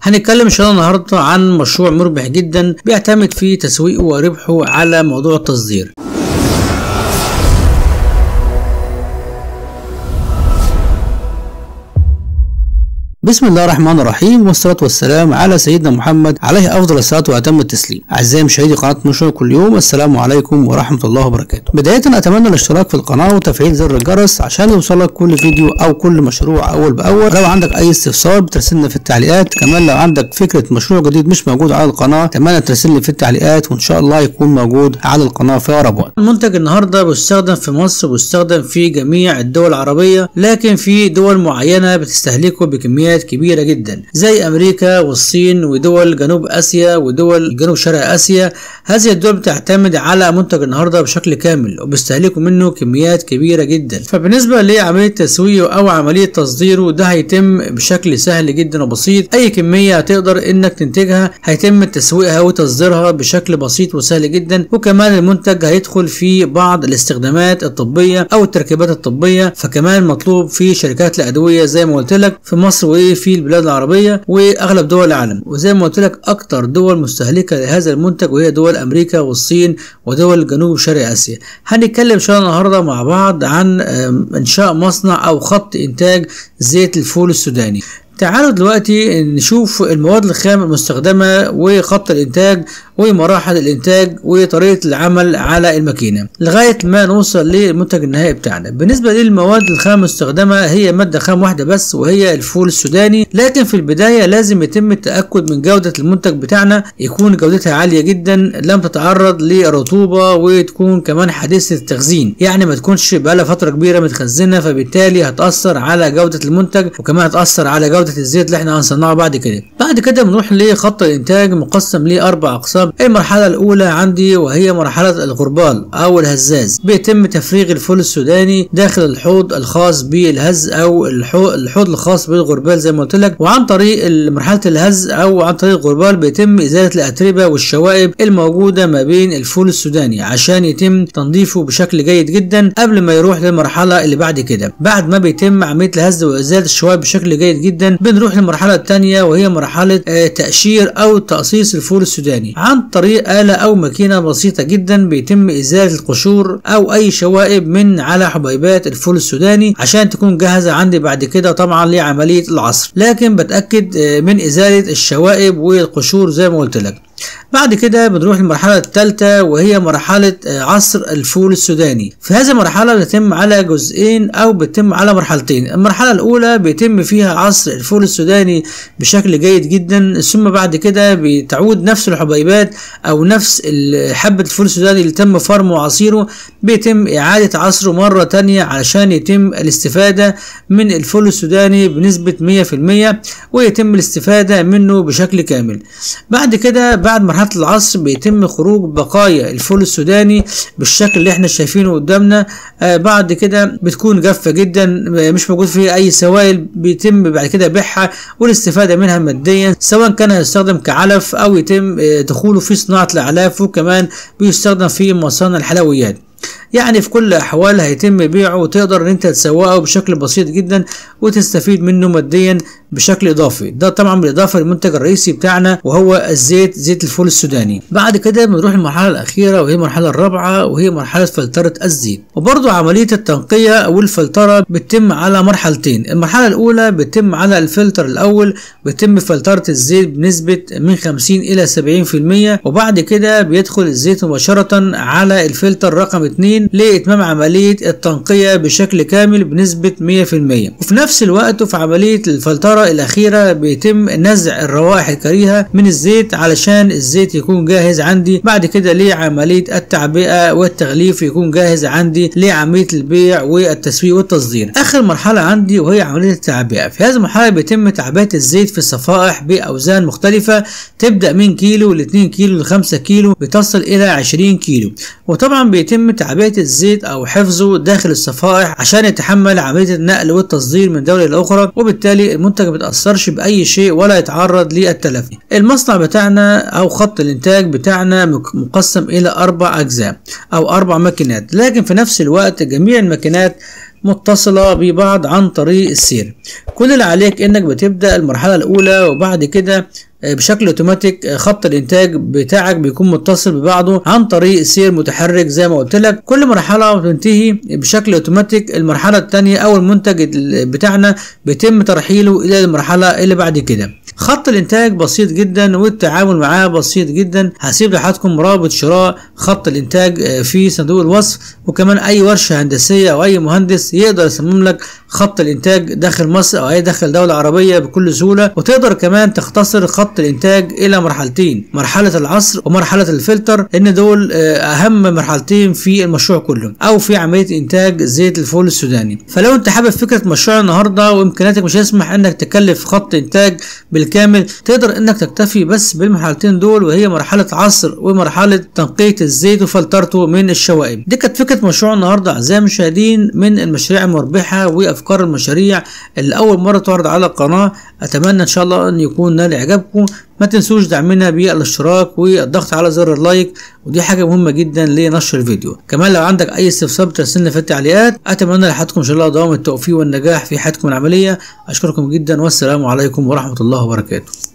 هنتكلم ان شاء الله النهارده عن مشروع مربح جدا بيعتمد في تسويقه وربحه على موضوع التصدير بسم الله الرحمن الرحيم والصلاة والسلام على سيدنا محمد عليه أفضل الصلاة وأتم التسليم أعزائي مشاهدي قناة مشروع كل يوم السلام عليكم ورحمة الله وبركاته بداية أتمنى الاشتراك في القناة وتفعيل زر الجرس عشان يوصلك كل فيديو أو كل مشروع أول بأول لو عندك أي استفسار بترسلنا في التعليقات كمان لو عندك فكرة مشروع جديد مش موجود على القناة أتمنى ترسلني في التعليقات وإن شاء الله يكون موجود على القناة في أقرب وقت المنتج النهاردة بيستخدم في مصر وبيستخدم في جميع الدول العربية لكن في دول معينة بتستهلكه بكميات كبيرة جدا زي امريكا والصين ودول جنوب اسيا ودول جنوب شرق اسيا هذه الدول بتعتمد على منتج النهارده بشكل كامل وبيستهلكوا منه كميات كبيره جدا فبالنسبه لعمليه تسويقه او عمليه تصديره ده هيتم بشكل سهل جدا وبسيط اي كميه هتقدر انك تنتجها هيتم تسويقها وتصديرها بشكل بسيط وسهل جدا وكمان المنتج هيدخل في بعض الاستخدامات الطبيه او التركيبات الطبيه فكمان مطلوب في شركات الادويه زي ما قلت لك في مصر وفي البلاد العربيه واغلب دول العالم وزي ما قلت لك اكتر دول مستهلكه لهذا المنتج وهي دول امريكا والصين ودول جنوب شرق اسيا هنتكلم ان شاء الله النهارده مع بعض عن انشاء مصنع او خط انتاج زيت الفول السوداني تعالوا دلوقتي نشوف المواد الخام المستخدمة وخط الإنتاج ومراحل الإنتاج وطريقة العمل على الماكينة لغاية ما نوصل للمنتج النهائي بتاعنا بالنسبة للمواد الخام المستخدمة هي مادة خام واحدة بس وهي الفول السوداني لكن في البداية لازم يتم التأكد من جودة المنتج بتاعنا يكون جودتها عالية جدا لم تتعرض لرطوبة وتكون كمان حديثة التخزين يعني ما تكونش بقالها فترة كبيرة متخزنة فبالتالي هتأثر على جودة المنتج وكمان هتأثر على جودة الزيت اللي احنا هنصنعه بعد كده بعد كده بنروح لخط الانتاج مقسم لاربع اقسام المرحله الاولى عندي وهي مرحله الغربال او الهزاز بيتم تفريغ الفول السوداني داخل الحوض الخاص بالهز او الحوض الخاص بالغربال زي ما قلت لك وعن طريق مرحله الهز او عن طريق الغربال بيتم ازاله الاتربه والشوائب الموجوده ما بين الفول السوداني عشان يتم تنظيفه بشكل جيد جدا قبل ما يروح للمرحله اللي بعد كده بعد ما بيتم عمليه الهز وازاله الشوائب بشكل جيد جدا بنروح للمرحلة الثانية وهي مرحلة آه تقشير أو تقصيص الفول السوداني عن طريق آلة أو ماكينة بسيطة جدا بيتم إزالة القشور أو أي شوائب من على حبيبات الفول السوداني عشان تكون جاهزة عندي بعد كده طبعا لعملية العصر لكن بتأكد آه من إزالة الشوائب والقشور زي ما قلت لك بعد كده بنروح للمرحلة الثالثة وهي مرحلة عصر الفول السوداني في هذه المرحلة بتتم على جزئين أو بتتم على مرحلتين المرحلة الأولى بيتم فيها عصر الفول السوداني بشكل جيد جدا ثم بعد كده بتعود نفس الحبيبات أو نفس حبة الفول السوداني اللي تم فرمه وعصيره بيتم إعادة عصره مرة تانية علشان يتم الاستفادة من الفول السوداني بنسبة 100% ويتم الاستفادة منه بشكل كامل بعد كده بعد مرحله العصر بيتم خروج بقايا الفول السوداني بالشكل اللي احنا شايفينه قدامنا آه بعد كده بتكون جافه جدا مش موجود فيها اي سوائل بيتم بعد كده بيعها والاستفاده منها ماديا سواء كان هيستخدم كعلف او يتم آه دخوله في صناعه الاعلاف وكمان بيستخدم في مصانع الحلويات يعني في كل الاحوال هيتم بيعه وتقدر ان انت تسوقه بشكل بسيط جدا وتستفيد منه ماديا بشكل اضافي ده طبعا بالاضافه للمنتج الرئيسي بتاعنا وهو الزيت زيت الفول السوداني بعد كده بنروح المرحله الاخيره وهي المرحله الرابعه وهي مرحله فلتره الزيت وبرضو عمليه التنقيه او الفلتره بتتم على مرحلتين المرحله الاولى بتتم على الفلتر الاول بيتم فلتره الزيت بنسبه من 50 الى 70% وبعد كده بيدخل الزيت مباشره على الفلتر رقم 2 لاتمام عمليه التنقيه بشكل كامل بنسبه 100% وفي نفس الوقت في عمليه الفلتره الأخيرة بيتم نزع الروائح الكريهة من الزيت علشان الزيت يكون جاهز عندي بعد كده لعملية التعبئة والتغليف يكون جاهز عندي لعملية البيع والتسويق والتصدير آخر مرحلة عندي وهي عملية التعبئة في هذه المرحلة بيتم تعبئة الزيت في الصفائح بأوزان مختلفة تبدأ من كيلو ل 2 كيلو ل 5 كيلو بتصل إلى 20 كيلو وطبعا بيتم تعبئة الزيت أو حفظه داخل الصفائح عشان يتحمل عملية النقل والتصدير من دولة لأخرى وبالتالي المنتج ما بيتأثرش بأي شيء ولا يتعرض للتلفي المصنع بتاعنا أو خط الإنتاج بتاعنا مقسم إلى أربع أجزاء أو أربع ماكينات لكن في نفس الوقت جميع الماكينات متصلة ببعض عن طريق السير كل اللي عليك انك بتبدأ المرحلة الاولى وبعد كده بشكل اوتوماتيك خط الانتاج بتاعك بيكون متصل ببعضه عن طريق سير متحرك زي ما قلت لك كل مرحله بتنتهي بشكل اوتوماتيك المرحله الثانيه او المنتج بتاعنا بيتم ترحيله الى المرحله اللي بعد كده خط الانتاج بسيط جدا والتعامل معاه بسيط جدا هسيب لحضراتكم رابط شراء خط الانتاج في صندوق الوصف وكمان اي ورشه هندسيه او اي مهندس يقدر يصمم لك خط الانتاج داخل مصر او اي داخل دوله عربيه بكل سهوله وتقدر كمان تختصر خط الانتاج الى مرحلتين مرحله العصر ومرحله الفلتر لان دول اهم مرحلتين في المشروع كله او في عمليه انتاج زيت الفول السوداني فلو انت حابب فكره مشروع النهارده وامكانياتك مش هيسمح انك تكلف خط انتاج بالكامل تقدر انك تكتفي بس بالمرحلتين دول وهي مرحله عصر ومرحله تنقيه الزيت وفلترته من الشوائب دي كانت فكره مشروع النهارده اعزائي المشاهدين من المشاريع المربحه وافكار المشاريع اللي اول مره تعرض على القناه اتمنى ان شاء الله ان يكون نال اعجابكم ما تنسوش دعمنا بالاشتراك والضغط على زر اللايك ودي حاجه مهمه جدا لنشر الفيديو كمان لو عندك اي استفسار ترسلنا في التعليقات اتمنى لحضراتكم ان شاء الله دوام التوفيق والنجاح في حياتكم العمليه اشكركم جدا والسلام عليكم ورحمه الله وبركاته